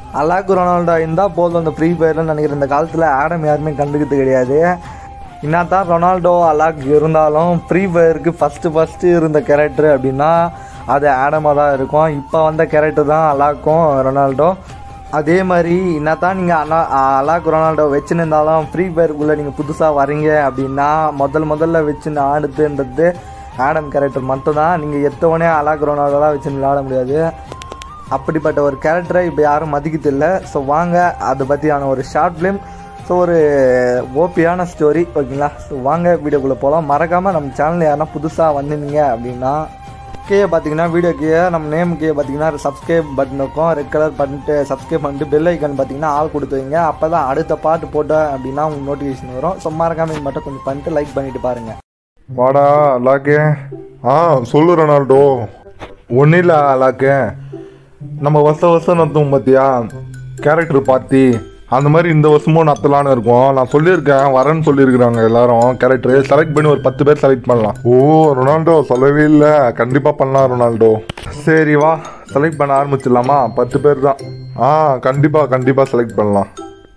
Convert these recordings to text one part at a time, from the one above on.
அலாக் Ronaldo இருந்தால் போதும் அந்த ஃப்ரீ ஃபயர்னு நினைக்கிறேன் இந்த காலத்தில் ஆடம் யாருமே கண்டுக்கிறது கிடையாது என்னத்தான் ரொனால்டோ அலாக் இருந்தாலும் ஃப்ரீ ஃபயருக்கு ஃபஸ்ட்டு ஃபஸ்ட்டு இருந்த கேரக்டர் அப்படின்னா அது ஆடமாக தான் இருக்கும் இப்போ வந்த கேரக்டர் தான் அலாக்கும் ரொனால்டோ அதே மாதிரி என்னத்தான் நீங்கள் அலா அலாக் ரொனால்டோ வச்சுன்னு இருந்தாலும் ஃப்ரீ ஃபயருக்குள்ளே நீங்கள் புதுசாக வரீங்க அப்படின்னா முதல் முதல்ல வச்சுன்னு ஆடுதுன்றது ஆடம் கேரக்டர் மட்டும்தான் நீங்கள் எத்தவொடனே அலாக் ரொனால்டோலாம் வச்சுன்னு விளையாட முடியாது அப்படிப்பட்ட ஒரு கேரக்டரை இப்போ யாரும் மதிக்கிறதில்ல ஸோ வாங்க அதை பற்றியான ஒரு ஷார்ட் ஃபிலிம் ஸோ ஒரு ஓபியான ஸ்டோரி ஓகேங்களா ஸோ வாங்க வீடியோக்குள்ளே போகலாம் மறக்காமல் நம்ம சேனல் யாருன்னா புதுசாக வந்திருந்தீங்க அப்படின்னா கீழே பார்த்தீங்கன்னா வீடியோ கீழே நம்ம நேம் கீழே பார்த்தீங்கன்னா சப்ஸ்கிரைப் பட்டன் இருக்கும் ரெட் கலர் பண்ணிட்டு சப்ஸ்கிரைப் பண்ணிட்டு பெல் ஐக்கன் பார்த்தீங்கன்னா ஆள் கொடுத்து வைங்க அப்போ தான் அடுத்த பாட்டு போட்டேன் அப்படின்னா உங்களுக்கு நோட்டிஃபிகேஷன் வரும் ஸோ மறக்காம இது மட்டும் கொஞ்சம் பண்ணிட்டு லைக் பண்ணிட்டு பாருங்கள் வாடா லாக்கே ஆ சொல்லு ரொனால்டோ ஒன்றும் இல்லை லாக்கே நம்ம வருஷம் வருஷம் நடத்துவோம் பார்த்தியா கேரக்டர் பார்த்தி அந்த மாதிரி இந்த வருஷமும் நடத்தலான்னு இருக்கோம் நான் சொல்லியிருக்கேன் வரேன்னு சொல்லியிருக்கிறாங்க எல்லாரும் கேரக்டர் செலக்ட் பண்ணி ஒரு பத்து பேர் செலக்ட் பண்ணலாம் ஓ ரொனால்டோ சொல்லவே இல்லை கண்டிப்பாக பண்ணலாம் ரொனால்டோ சரி வா செலக்ட் பண்ண ஆரம்பிச்சிடலாமா பத்து பேர் தான் ஆ கண்டிப்பாக கண்டிப்பாக செலக்ட் பண்ணலாம்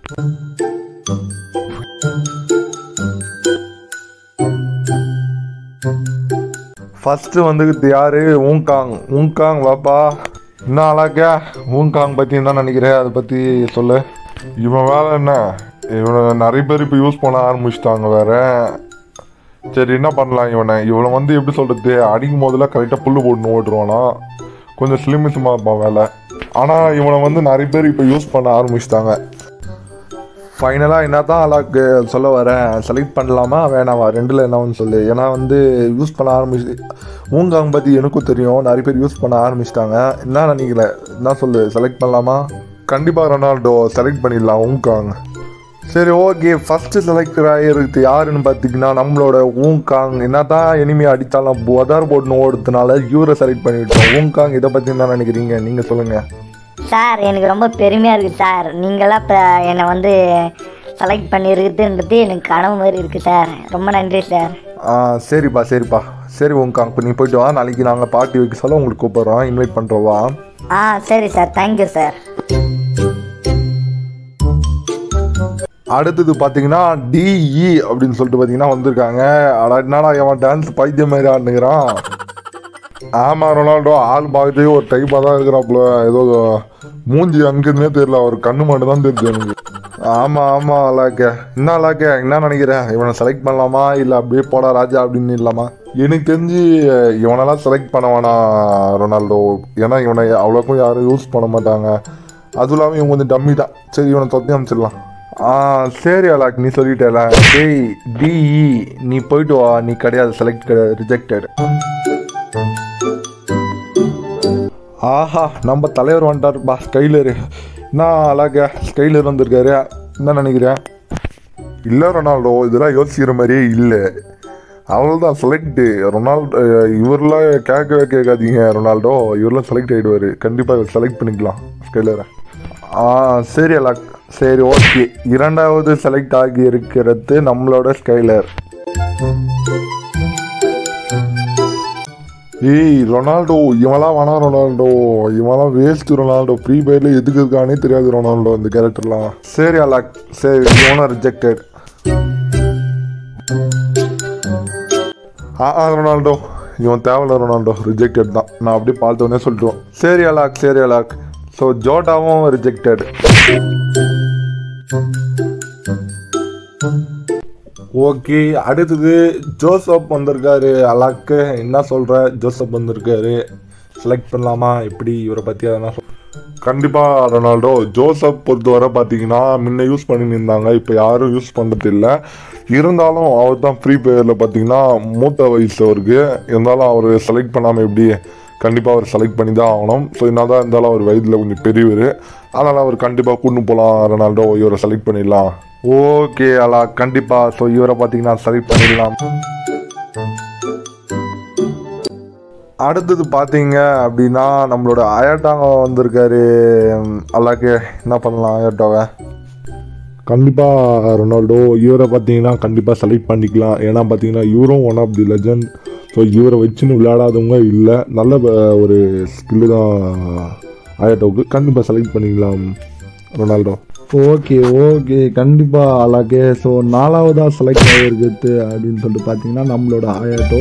ஃபஸ்ட்டு வந்துக்கிட்டு யாரு ஊங்காங் ஊங்காங் வாப்பா என்ன அழகா ஊங்காங் பற்றி என்ன நினைக்கிறேன் அதை பற்றி சொல்லு இவன் வேலை என்ன இவனை நிறைய பேர் இப்போ யூஸ் பண்ண ஆரம்பிச்சிட்டாங்க வேற சரி என்ன பண்ணலாம் இவனை இவனை வந்து எப்படி சொல்கிறது அடிக்கும் போதெல்லாம் கரெக்டாக புல்லு போட்டு ஓட்டுருவானா கொஞ்சம் ஸ்லிமிசமாக இருப்பான் வேலை ஆனால் இவனை வந்து நிறைய பேர் இப்போ யூஸ் பண்ண ஆரம்பிச்சிட்டாங்க ஃபைனலாக என்ன தான் அலாக்கு சொல்ல வரேன் செலக்ட் பண்ணலாமா வேணாமா ரெண்டில் என்னன்னு சொல்லு ஏன்னா வந்து யூஸ் பண்ண ஆரம்பிச்சு ஊங்காங் பற்றி எனக்கும் தெரியும் நிறைய பேர் யூஸ் பண்ண ஆரம்பிச்சிட்டாங்க என்ன நினைக்கல என்ன சொல்லு செலக்ட் பண்ணலாமா கண்டிப்பாக ரொனால்டோ செலக்ட் பண்ணிடலாம் ஊங்காங் சரி ஓகே ஃபஸ்ட்டு செலக்ட் ஆகிருக்கு யாருன்னு பார்த்தீங்கன்னா நம்மளோட ஊங்காங் என்ன தான் எனிமே அடித்தாலும் உதார் போட்டுன்னு ஓடுறதுனால யூரை செலக்ட் பண்ணிவிட்டோம் ஊங்காங் இதை பற்றி என்ன நினைக்கிறீங்க நீங்கள் சொல்லுங்கள் சார் எனக்கு ரொம்ப பெருமையாக இருக்குது சார் நீங்களாம் இப்போ என்னை வந்து செலக்ட் பண்ணியிருக்குதுன்றது எனக்கு கனவு மாதிரி இருக்குது சார் ரொம்ப நன்றி சார் ஆ சரிப்பா சரிப்பா சரி உங்க இப்போ நீ போயிட்டு வா நாளைக்கு நாங்கள் பார்ட்டி வைக்க சொல்ல உங்களுக்கு கூப்பிட்றோம் இன்வைட் பண்ணுறோம் வா ஆ சரி சார் தேங்க்யூ சார் அடுத்தது பார்த்தீங்கன்னா டிஇ அப்படின்னு சொல்லிட்டு பார்த்தீங்கன்னா வந்திருக்காங்க அடா என்னடா அவன் டான்ஸ் பைத்தியம் மாதிரி ஆடுனுங்கிறான் ஆமாம் ரொனால்டோ ஆள் பார்க்கறதே ஒரு டைப்பாக தான் இருக்கிறாப்புல ஏதோ மூஞ்சி அங்கிருந்தே தெரியல அவர் கண்ணு மட்டும் தான் தெரியுது எனக்கு ஆமாம் ஆமாம் அலாக்க என்ன அலாக்க என்ன நினைக்கிறேன் இவனை செலக்ட் பண்ணலாமா இல்லை அப்படியே போடா ராஜா அப்படின்னு இல்லாமா எனக்கு தெரிஞ்சு இவனெல்லாம் செலக்ட் பண்ண வேணாம் ரொனால்டோ ஏன்னா இவனை அவ்வளோக்கும் யாரும் யூஸ் பண்ண மாட்டாங்க அதுவும் இல்லாமல் இவன் கொஞ்சம் டம்மி தான் சரி இவனை தொத்தி அமைச்சிடலாம் ஆ சரி அலாக் நீ சொல்லிட்டேல டேய் டிஇ நீ போயிட்டு வா நீ கிடையாது செலக்ட் கிடையாது ரிஜெக்டட் ஆஹா நம்ம தலைவர் வந்துட்டாருப்பா ஸ்கைலரு என்ன அழகா ஸ்கைலர் வந்திருக்காரு என்ன நினைக்கிறேன் இல்லை ரொனால்டோ இதெல்லாம் யோசிக்கிற மாதிரியே இல்லை அவ்வளோதான் செலக்ட் ரொனால்டோ இவரெல்லாம் கேட்கவே கேட்காதீங்க ரொனால்டோ இவரெல்லாம் செலக்ட் ஆகிடுவார் கண்டிப்பாக செலக்ட் பண்ணிக்கலாம் ஸ்கைலரை ஆ சரி அலாக் சரி ஓகே இரண்டாவது செலக்ட் ஆகி இருக்கிறது நம்மளோட ஸ்கைலர் ஏய் ரொனால்டோ இவன்லாம் வேணாம் ரொனால்டோ இவன்லாம் வேஸ்ட் ரொனால்டோ ஃப்ரீ ஃபயர்ல எதுக்கு இருக்கானே தெரியாது ரொனால்டோ இந்த கேரக்டர்லாம் சரி அலாக் சரி இவனும் ரிஜெக்டட் ஆ ஆ ரொனால்டோ இவன் தேவையில்ல ரொனால்டோ ரிஜெக்டட் தான் நான் அப்படியே பார்த்த உடனே சொல்லிட்டுவோம் சரி அலாக் சரி அலாக் ஸோ ஜோட்டாவும் ரிஜெக்டட் ஓகே அடுத்தது ஜோசப் வந்திருக்காரு அலாக்கு என்ன சொல்ற ஜோசப் வந்திருக்காரு செலக்ட் பண்ணலாமா எப்படி இவரை பற்றி எதனா சொல் கண்டிப்பாக ரொனால்டோ ஜோசப் பொறுத்தவரை பார்த்தீங்கன்னா முன்ன யூஸ் பண்ணின்னு இருந்தாங்க இப்போ யாரும் யூஸ் பண்ணுறது இல்லை இருந்தாலும் அவர் தான் ஃப்ரீ ஃபயரில் பார்த்தீங்கன்னா மூத்த வயசு அவருக்கு இருந்தாலும் அவர் செலக்ட் பண்ணாமல் எப்படி கண்டிப்பாக அவர் செலக்ட் பண்ணி தான் ஆகணும் ஸோ என்ன தான் இருந்தாலும் அவர் வயதில் கொஞ்சம் பெரியவர் அதனால் அவர் கண்டிப்பாக கூட்டு போகலாம் ரொனால்டோ இவரை செலக்ட் பண்ணிடலாம் ஓகே அலா கண்டிப்பாக ஸோ இவரை பார்த்தீங்கன்னா செலக்ட் பண்ணிடலாம் அடுத்தது பார்த்தீங்க அப்படின்னா நம்மளோட அயட்டாங்க வந்திருக்காரு அல்லாக்கு என்ன பண்ணலாம் அயட்டாவை கண்டிப்பாக ரொனால்டோ இவரை பார்த்தீங்கன்னா கண்டிப்பாக செலக்ட் பண்ணிக்கலாம் ஏன்னா பார்த்தீங்கன்னா இவரும் one of the legend so இவரை வச்சுன்னு விளையாடாதவங்க இல்லை நல்ல ப- ஒரு ஸ்கில்லு தான் ஆயட்டோவுக்கு கண்டிப்பாக செலக்ட் பண்ணிக்கலாம் ரொனால்டோ ஓகே ஓகே கண்டிப்பாக அழகே ஸோ நாலாவதாக செலக்ட் ஆகிருக்குது அப்படின்னு சொல்லிட்டு பார்த்தீங்கன்னா நம்மளோட ஆயாட்டோ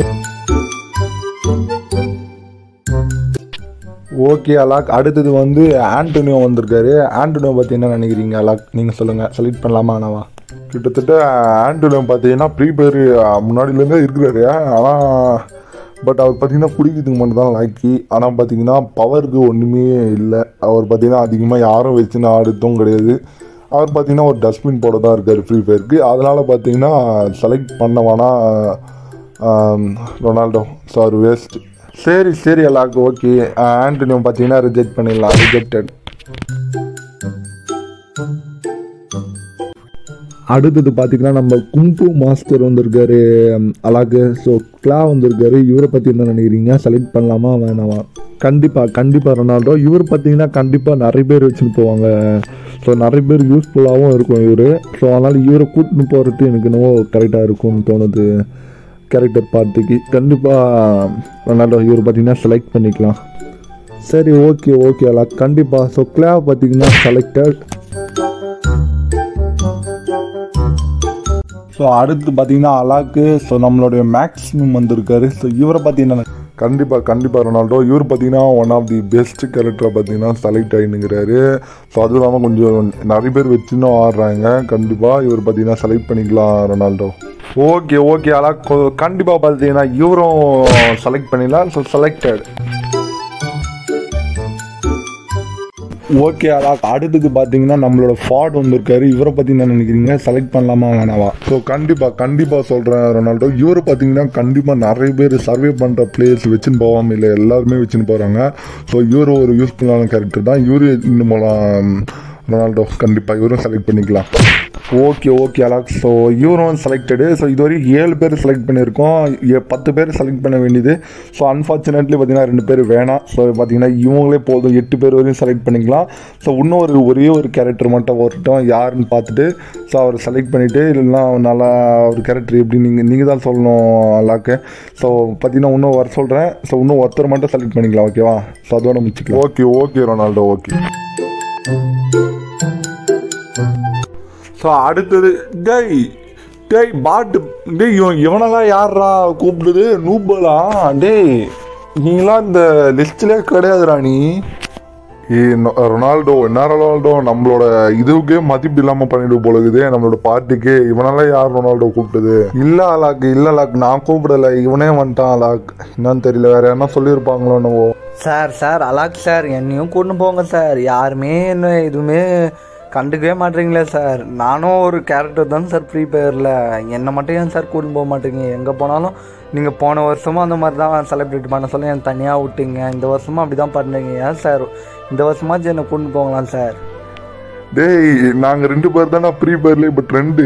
ஓகே அலாக் அடுத்தது வந்து ஆண்டனியோ வந்திருக்காரு ஆண்டனியோ பற்றி என்ன நினைக்கிறீங்க அலாக் நீங்கள் சொல்லுங்கள் செலக்ட் பண்ணலாமா ஆனாவா கிட்டத்தட்ட ஆண்டோனியம் பார்த்தீங்கன்னா ப்ரீ பேர் முன்னாடிலேருந்தே இருக்கிறாரு ஆனால் பட் அவர் பார்த்தீங்கன்னா குடிக்கிறதுக்கு மட்டும் தான் லாக்கி ஆனால் பார்த்தீங்கன்னா பவருக்கு ஒன்றுமே இல்லை அவர் பார்த்தீங்கன்னா அதிகமாக யாரும் வச்சுன்னு ஆடுறதும் கிடையாது அவர் பார்த்தீங்கன்னா ஒரு டஸ்ட்பின் போட தான் இருக்கார் ஃப்ரீ ஃபயருக்கு அதனால் பார்த்தீங்கன்னா செலக்ட் பண்ண வேணா ரொனால்டோ ஸோ அவர் வேஸ்ட் சரி சரி அலாக் ஓகே ஆண்டனியோ பார்த்தீங்கன்னா ரிஜெக்ட் பண்ணிடலாம் ரிஜெக்டட் அடுத்தது பார்த்தீங்கன்னா நம்ம கும்பு மாஸ்டர் வந்திருக்காரு அலாக்கு ஸோ கிளா வந்திருக்காரு இவரை பற்றி என்ன நினைக்கிறீங்க செலக்ட் பண்ணலாமா வேணாமா கண்டிப்பாக கண்டிப்பாக ரொனால்டோ இவர் பார்த்தீங்கன்னா கண்டிப்பாக நிறைய பேர் வச்சுன்னு போவாங்க ஸோ நிறைய பேர் யூஸ்ஃபுல்லாகவும் இருக்கும் இவர் ஸோ அதனால் இவரை கூட்டின்னு போகிறது எனக்கு என்னவோ கரெக்டாக இருக்கும்னு தோணுது கேரக்டர் பார்ட்டிக்கு கண்டிப்பாக ரொனால்டோ இவர் பார்த்தீங்கன்னா செலக்ட் பண்ணிக்கலாம் சரி ஓகே ஓகே அலா கண்டிப்பாக ஸோ கிளா பார்த்தீங்கன்னா செலக்டட் ஸோ அடுத்து பார்த்தீங்கன்னா அலாக்கு ஸோ நம்மளுடைய மேக்ஸிமம் வந்திருக்காரு ஸோ இவரை பார்த்தீங்கன்னா கண்டிப்பாக கண்டிப்பாக ரொனால்டோ இவர் பார்த்தீங்கன்னா ஒன் ஆஃப் தி பெஸ்ட் கேரக்டரை பார்த்தீங்கன்னா செலக்ட் ஆகினுங்கிறாரு ஸோ அதுவும் இல்லாமல் கொஞ்சம் நிறைய பேர் வச்சுன்னும் ஆடுறாங்க கண்டிப்பாக இவர் பார்த்தீங்கன்னா செலக்ட் பண்ணிக்கலாம் ரொனால்டோ ஓகே ஓகே அலா கண்டிப்பாக பார்த்தீங்கன்னா இவரும் செலக்ட் பண்ணிடலாம் ஸோ செலக்டட் ஓகே அலா அடுத்தது பார்த்தீங்கன்னா நம்மளோட ஃபாட் வந்திருக்காரு இவரை பற்றி என்ன நினைக்கிறீங்க செலக்ட் பண்ணலாமா வேணாவா ஸோ கண்டிப்பாக கண்டிப்பாக சொல்கிறேன் ரொனால்டோ இவர் பார்த்தீங்கன்னா கண்டிப்பாக நிறைய பேர் சர்வே பண்ணுற பிளேயர்ஸ் வச்சுன்னு போகாமல் இல்லை எல்லாருமே வச்சுன்னு போகிறாங்க ஸோ இவர் ஒரு யூஸ்ஃபுல்லான கேரக்டர் தான் இவரு இன்னும் போகலாம் ரொனால்டோ கண்டிப்பாக இவரும் செலக்ட் பண்ணிக்கலாம் ஓகே ஓகே அலாக் ஸோ இவரும் செலக்டடு ஸோ இது வரைக்கும் ஏழு பேர் செலக்ட் பண்ணியிருக்கோம் ஏ- பத்து பேர் செலக்ட் பண்ண வேண்டியது ஸோ அன்ஃபார்ச்சுனேட்லி பார்த்தீங்கன்னா ரெண்டு பேர் வேணாம் ஸோ பார்த்தீங்கன்னா இவங்களே போதும் எட்டு பேர் வரையும் செலக்ட் பண்ணிக்கலாம் ஸோ இன்னும் ஒரு ஒரே ஒரு கேரக்டர் மட்டும் வரட்டும் யாருன்னு பார்த்துட்டு ஸோ அவர் செலக்ட் பண்ணிவிட்டு இல்லைன்னா நல்லா ஒரு கேரக்டர் எப்படி நீங்கள் நீங்கள் தான் சொல்லணும் அலாக்கு ஸோ பார்த்தீங்கன்னா இன்னும் வர சொல்கிறேன் ஸோ இன்னும் ஒருத்தர் மட்டும் செலக்ட் பண்ணிக்கலாம் ஓகேவா ஸோ அதோட முடிச்சுக்கலாம் okay okay Ronaldo okay so அடுத்தது டேய் டேய் பாட்டு டேய் இவன் இவனெல்லாம் யாரா கூப்பிடுது நூபலா டேய் நீங்களாம் இந்த லிஸ்ட்லேயே கிடையாதுடா நீ ஏ நொ- ரொனால்டோ என்ன ரொனால்டோ நம்மளோட இதுக்கே மதிப்பு இல்லாமல் பண்ணிட்டு போலகுது நம்மளோட பார்ட்டிக்கு இவனால யார் ரொனால்டோ கூப்பிட்டது இல்லை அலாக் இல்லை அலாக் நான் கூப்பிடல இவனே வந்துட்டான் அலாக் என்னன்னு தெரியல வேற என்ன சொல்லியிருப்பாங்களோ என்னவோ சார் சார் அலாக் சார் என்னையும் கூட்டின்னு போங்க சார் யாருமே என்ன எதுவுமே கண்டுக்கவே மாட்டீங்களே சார் நானும் ஒரு கேரக்டர் தான் சார் ஃப்ரீ ஃபயரில் என்னை மட்டும் ஏன் சார் கூட்டின்னு போக மாட்டீங்க எங்கே போனாலும் நீங்கள் போன வருஷமும் அந்த மாதிரி தான் செலிப்ரேட் பண்ண சொல்லி என் தனியாக விட்டீங்க இந்த வருஷமும் அப்படி தான் பண்ணுறீங்க ஏன் சார் இந்த வருஷமாச்சும் என்னை கூட்டின்னு போகலாம் சார் டேய் நாங்க ரெண்டு பேர் தானே ப்ரீ பேர்ல இப்போ ட்ரெண்டு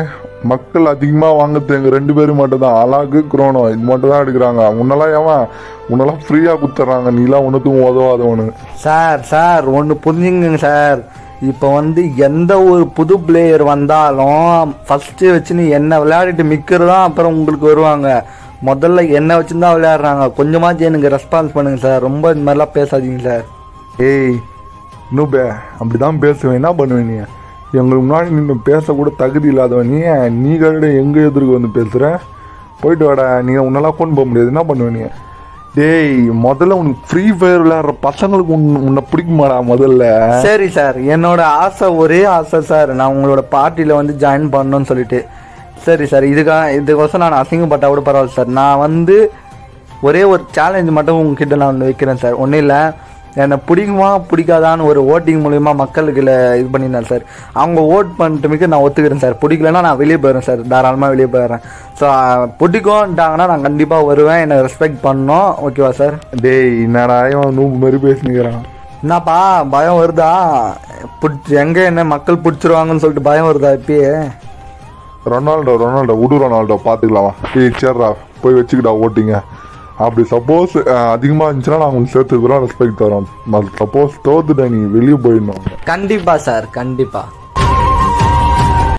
மக்கள் அதிகமாக வாங்குறது எங்க ரெண்டு பேரும் மட்டும் தான் அலாக்கு குரோனோ இது மட்டும் தான் எடுக்கிறாங்க முன்னெல்லாம் ஏவன் முன்னெல்லாம் ஃப்ரீயாக கொடுத்துட்றாங்க நீலாம் ஒன்றுத்துக்கும் உதவாதவனு சார் சார் ஒன்று புரிஞ்சுங்க சார் இப்போ வந்து எந்த ஒரு புது பிளேயர் வந்தாலும் ஃபஸ்ட்டு வச்சுன்னு என்ன விளையாடிட்டு மிக்கிறதான் அப்புறம் உங்களுக்கு வருவாங்க முதல்ல என்ன வச்சுன்னு தான் விளையாடுறாங்க கொஞ்சமாச்சும் எனக்கு ரெஸ்பான்ஸ் பண்ணுங்க சார் ரொம்ப இந்த மாதிரிலாம் பேசாதீங்க சார் ஏய் நூபே அப்படிதான் பேசுவேன் என்ன பண்ணுவேன் நீ எங்களுக்கு முன்னாடி நின்று பேசக்கூட தகுதி இல்லாதவன் நீ நீ கருட எங்க எதிர்க்கு வந்து பேசுற போயிட்டு வாடா நீ உன்னெல்லாம் கொண்டு போக முடியாது என்ன பண்ணுவேன் நீ டேய் முதல்ல உனக்கு ஃப்ரீ ஃபயர் விளையாடுற பசங்களுக்கு உன் உன்னை பிடிக்குமாடா முதல்ல சரி சார் என்னோட ஆசை ஒரே ஆசை சார் நான் உங்களோட பார்ட்டியில் வந்து ஜாயின் பண்ணணும்னு சொல்லிட்டு சரி சார் இதுக்காக இதுக்கோசம் நான் அசிங்கப்பட்டா கூட பரவாயில்ல சார் நான் வந்து ஒரே ஒரு சேலஞ்ச் மட்டும் உங்ககிட்ட நான் ஒன்று வைக்கிறேன் சார் ஒன்றும் இல்லை என்னை பிடிக்குமா பிடிக்காதான்னு ஒரு ஓட்டிங் மூலிமா மக்களுக்கு இல்ல இது பண்ணியிருந்தேன் சார் அவங்க ஓட் பண்ணிட்டுமிக்கு நான் ஒத்துக்கிறேன் சார் பிடிக்கலன்னா நான் வெளியே போயிடுறேன் சார் தாராளமாக வெளியே போயிடுறேன் ஸோ பிடிக்கும்ட்டாங்கன்னா நான் கண்டிப்பாக வருவேன் என்னை ரெஸ்பெக்ட் பண்ணணும் ஓகேவா சார் டேய் என்னடா இவன் நூம்பு மாதிரி பேசினுக்கிறான் என்னப்பா பயம் வருதா பிடிச்சி எங்கே என்ன மக்கள் பிடிச்சிருவாங்கன்னு சொல்லிட்டு பயம் வருதா இப்பயே ரொனால்டோ ரொனால்டோ விடு ரொனால்டோ பார்த்துக்கலாமா ஏய் சரிடா போய் வச்சுக்கிட்டா ஓட்டிங்க அப்படி சப்போஸ் அதிகமாக இருந்துச்சுன்னா நாங்கள் உங்களுக்கு சேர்த்துக்கிறோம் ரெஸ்பெக்ட் தரோம் சப்போஸ் தோத்துட்ட நீ வெளியே போயிடணும் கண்டிப்பா சார் கண்டிப்பா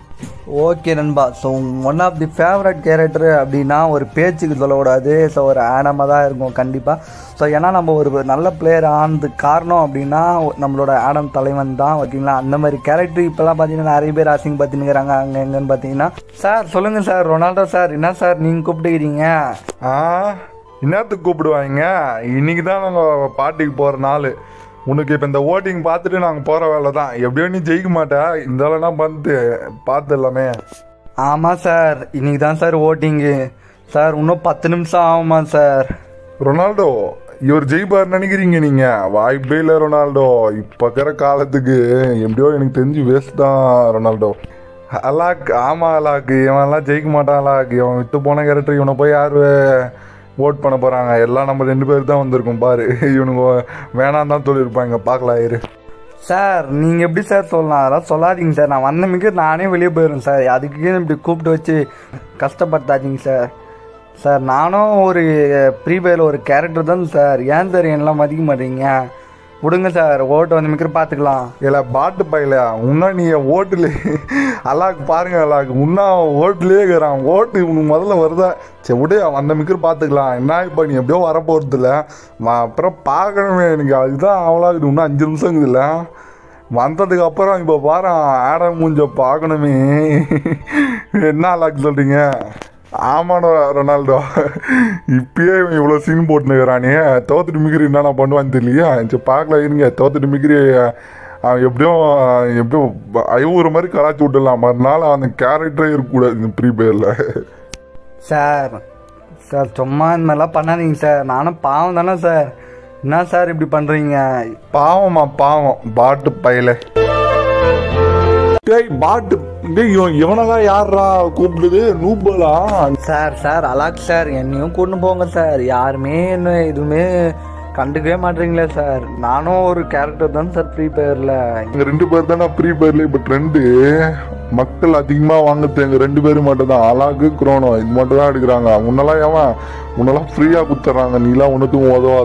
ஓகே நண்பா so one of the favourite character அப்படின்னா ஒரு பேச்சுக்கு சொல்லக்கூடாது ஸோ ஒரு ஆடமாக தான் இருக்கும் கண்டிப்பாக ஸோ ஏன்னா நம்ம ஒரு நல்ல பிளேயர் ஆனதுக்கு காரணம் அப்படின்னா நம்மளோட ஆடம் தலைவன் தான் ஓகேங்களா அந்த மாதிரி கேரக்டர் இப்போல்லாம் பார்த்தீங்கன்னா நிறைய பேர் அசிங்க பார்த்துன்னுக்குறாங்க அங்கே எங்கன்னு பார்த்தீங்கன்னா சார் சொல்லுங்கள் சார் ரொனால்டோ சார் என்ன சார் நீங்கள் கூப்பிட்டுக்கிறீங்க ஆ என்னத்துக்கு கூப்பிடுவாங்க இன்னைக்கு தான் நாங்கள் பாட்டிக்கு போகிற நாள் உனக்கு இப்போ இந்த ஓட்டிங் பார்த்துட்டு நாங்கள் போகிற வேலை தான் எப்படியோ நீ ஜெயிக்க மாட்டா இந்த வேலைனா பார்த்து பார்த்து எல்லாமே ஆமாம் சார் இன்னைக்கு தான் சார் ஓட்டிங்கு சார் இன்னும் பத்து நிமிஷம் ஆகுமா சார் ரொனால்டோ இவர் ஜெயிப்பார் நினைக்கிறீங்க நீங்க வாய்ப்பே இல்லை ரொனால்டோ இப்போ இருக்கிற காலத்துக்கு எப்படியோ எனக்கு தெரிஞ்சு வேஸ்ட் தான் ரொனால்டோ அலாக் ஆமா அலாக் இவன்லாம் ஜெயிக்க மாட்டான் அலாக் இவன் விட்டு போன கேரக்டர் இவனை போய் யார் ஓட் பண்ண போறாங்க எல்லாம் நம்ம ரெண்டு பேர் தான் வந்திருக்கோம் பாரு இவனுங்க வேணாம் தான் சொல்லியிருப்பாங்க பார்க்கலாம் இரு சார் நீங்கள் எப்படி சார் சொல்லலாம் அதெல்லாம் சொல்லாதீங்க சார் நான் வந்த மிக நானே வெளியே போயிடுவேன் சார் அதுக்கு இப்படி கூப்பிட்டு வச்சு கஷ்டப்படுத்தாதீங்க சார் சார் நானும் ஒரு ப்ரீ ஒரு கேரக்டர் தான் சார் ஏன் சார் என்னெல்லாம் மதிக்க மாட்டீங்க விடுங்க சார் ஓட்டு வந்து மிக்கிற பார்த்துக்கலாம் இல்ல பாட்டு பையில உன்னா நீ ஓட்டுல அல்லாக்கு பாருங்க அல்லாக்கு உன்னா ஓட்டுலயே இருக்கிறான் ஓட்டு உனக்கு முதல்ல வருதா சரி விடு வந்த மிக்கர் பார்த்துக்கலாம் என்ன இப்போ நீ எப்படியோ வரப்போறது இல்லை அப்புறம் பார்க்கணுமே எனக்கு அதுதான் அவ்வளோ இன்னும் அஞ்சு நிமிஷம் இருக்குதுல்ல வந்ததுக்கு அப்புறம் இப்போ பாரு ஆடம் மூஞ்ச பார்க்கணுமே என்ன அல்லாக்கு சொல்றீங்க ஆமாடா ரொனால்டோ இப்பயே இவன் இவ்வளோ சீன் போட்டுனுக்கிறானே தோத்துட்டு மிகிரி என்னென்ன பண்ணுவான்னு தெரியலையா சரி பார்க்கலாம் இருங்க தோத்துட்டு மிகிரி அவன் எப்படியும் எப்படியும் ஐநூறு மாதிரி கலாச்சி விட்டுடலாம் மறுநாள் அந்த கேரக்டரே இருக்கக்கூடாது இந்த ப்ரீ பேரில் சார் சார் சும்மா இந்த மாதிரிலாம் பண்ணாதீங்க சார் நானும் பாவம் தானே சார் என்ன சார் இப்படி பண்ணுறீங்க பாவமா பாவம் பாட்டு பையல டேய் பாட்டு டேய் இவன் இவனெல்லாம் யாரா கூப்பிடுது நூபலா சார் சார் அலாக் சார் என்னையும் கொண்டு போங்க சார் யாருமே என்ன எதுவுமே கண்டுக்கவே மாட்டீங்களே சார் நானும் ஒரு கேரக்டர் தான் சார் ஃப்ரீ ஃபயரில் இங்க ரெண்டு பேர் தானே ஃப்ரீ ஃபயர்ல இப்ப ட்ரெண்டு மக்கள் அதிகமா வாங்குறது எங்க ரெண்டு பேரும் மட்டும் தான் அலாக்கு குரோனோ இது மட்டும் தான் எடுக்கிறாங்க முன்னெல்லாம் ஏவன் முன்னெல்லாம் ஃப்ரீயா குத்துறாங்க நீலாம் ஒன்றுக்கும் உதவாது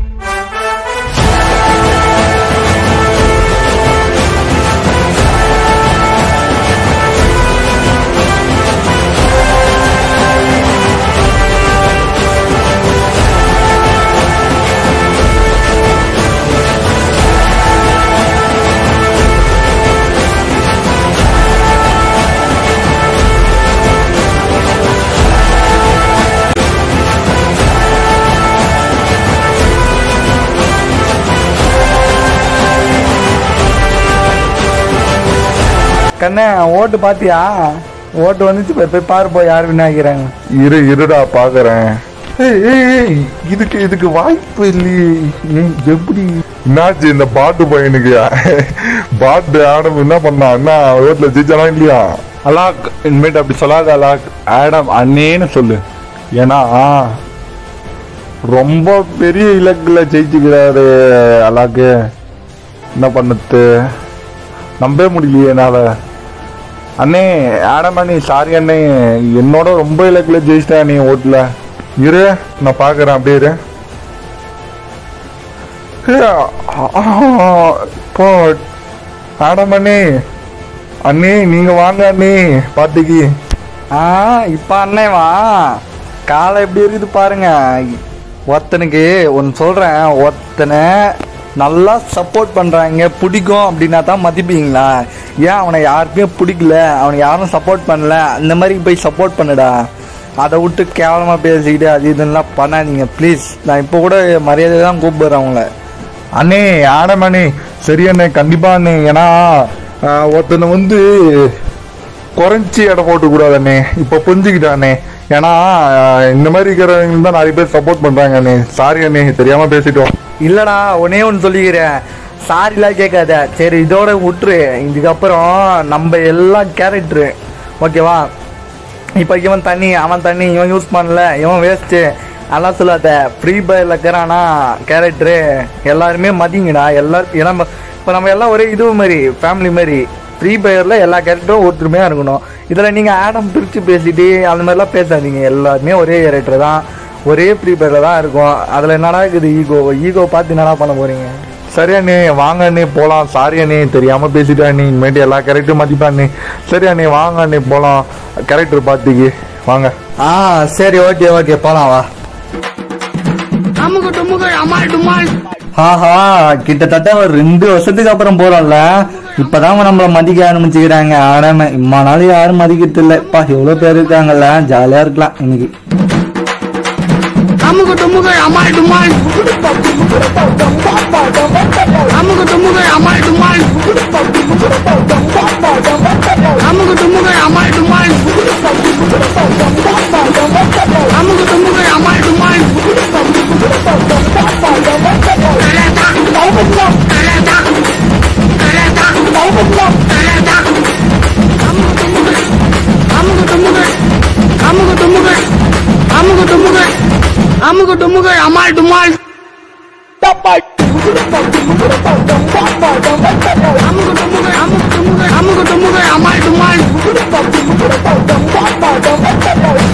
கண்ணே ஓட்டு பாத்தியா ஓட்டு வந்துச்சு போய் போய் பாரு போய் யார் வினாக்கிறாங்க இரு இருடா பாக்குறேன் ஏய், ஏய், ஏய், இதுக்கு இதுக்கு வாய்ப்பு இல்லையே ஏய், எப்படி என்னாச்சு இந்த பாட்டு பையனுக்கு பாட்டு ஆடம் என்ன பண்ணா என்ன ரோட்ல ஜெயிச்சானா இல்லையா அலாக் இனிமேட்டு அப்படி சொல்லாத அலாக் ஆடம் அண்ணேன்னு சொல்லு ஏன்னா ரொம்ப பெரிய இலக்குல ஜெயிச்சுக்கிறாரு அலாக்கு என்ன பண்ணது நம்பவே முடியலையே என்னால அண்ணே ஆடம் அண்ணே சாரி அண்ணே என்னோட ரொம்ப இலக்குல ஜெயிச்சிட்டேன் நீ ஓட்டுல இரு நான் பாக்குறேன் அப்படியே இரு ஏய், ஆ, ஆ, போ ஆடம் அண்ணே அண்ணே நீங்க வாங்க அண்ணே பாட்டிக்கு ஆ இப்போ அண்ணே வா காலை எப்படி இருக்குது பாருங்க ஒருத்தனுக்கு ஒன்று சொல்கிறேன் ஒருத்தனை நல்லா சப்போர்ட் பண்ணுறாங்க பிடிக்கும் அப்படின்னா தான் மதிப்பீங்களா ஏன் அவனை யாருக்குமே பிடிக்கல அவனை யாரும் சப்போர்ட் பண்ணல அந்த மாதிரி போய் சப்போர்ட் பண்ணுடா அதை விட்டு கேவலமாக பேசிக்கிட்டு அது இதெல்லாம் பண்ணாதீங்க ப்ளீஸ் நான் இப்போ கூட மரியாதை தான் கூப்பிடுறேன் அவங்கள அண்ணே ஆடம் அண்ணே சரி அண்ணே கண்டிப்பா அண்ணே ஏன்னா ஆ, ஒருத்தனை வந்து குறைஞ்சி எடை போட்டு கூடாது இப்ப புரிஞ்சுக்கிட்டானே ஏன்னா ஆ, இந்த மாதிரி இருக்கிறவங்க தான் நிறைய பேர் சப்போர்ட் பண்றாங்க அண்ணே சாரி அண்ணே தெரியாம பேசிட்டோம் இல்லடா ஒன்னே ஒன்று சொல்லிக்கிறேன் சாரிலாம் கேட்காத சரி இதோட விட்டுரு இதுக்கப்புறம் நம்ம எல்லாம் கேரக்டரு ஓகேவா இப்போ இவன் தண்ணி அவன் தண்ணி இவன் யூஸ் பண்ணல இவன் வேஸ்ட்டு அதெல்லாம் சொல்லாத ஃப்ரீ ஃபயரில் இருக்கிறானா கேரக்டரு எல்லாருமே மதிங்கடா எல்லாரும் ஏன்னா இப்போ நம்ம எல்லாம் ஒரே இது மாதிரி ஃபேமிலி மாதிரி ஃப்ரீ ஃபயரில் எல்லா கேரக்டரும் ஒருத்தருமையாக இருக்கணும் இதில் நீங்கள் ஆடம் பிரித்து பேசிட்டு அந்த மாதிரிலாம் பேசாதீங்க எல்லாருமே ஒரே கேரக்டர் தான் ஒரே ஃப்ரீ ஃபயரில் தான் இருக்கும் அதில் என்னடா இருக்குது ஈகோ ஈகோ பார்த்து என்னடா பண்ண போகிறீங்க சரி அண்ணே வாங்க அண்ணே போலாம் சாரி அண்ணே தெரியாம பேசிட்டேன் அண்ணே இனிமேட்டு எல்லா கேரக்டரும் மதிப்பேன் அண்ணே சரி அண்ணே வாங்க அண்ணே போலாம் கேரக்டர் பார்ட்டிக்கு வாங்க ஆ சரி ஓகே ஓகே போலாம் வா அமுகு டுமுகு அமால் டுமால் ஆஹா கிட்டத்தட்ட ஒரு ரெண்டு வருஷத்துக்கு அப்புறம் போறோம்ல இப்பதான் நம்மள மதிக்க ஆரம்பிச்சுக்கிறாங்க ஆடாம இம்மா நாள் யாரும் மதிக்கிறது இல்ல பா எவ்வளவு பேர் இருக்காங்கல்ல ஜாலியா இருக்கலாம் இன்னைக்கு அமுகு டுமுகு அமால் டுமால் அமுகு டுமுகு அமால் டுமால் அமுகு டுமுகு அமால் டுமால் அமுகு டுமுகு அமால் டுமால் கலடா கலடா கலடா கலடா அமுகு டுமுகு அமுகு டுமுகு அமுகு டுமுகு அமுகு டுமுகு அமுகு டுமுகு அமால் டுமால் அமுகு டுமுகு அமுகு டுமுகு அமுகு டுமுகு அமால் டுமால்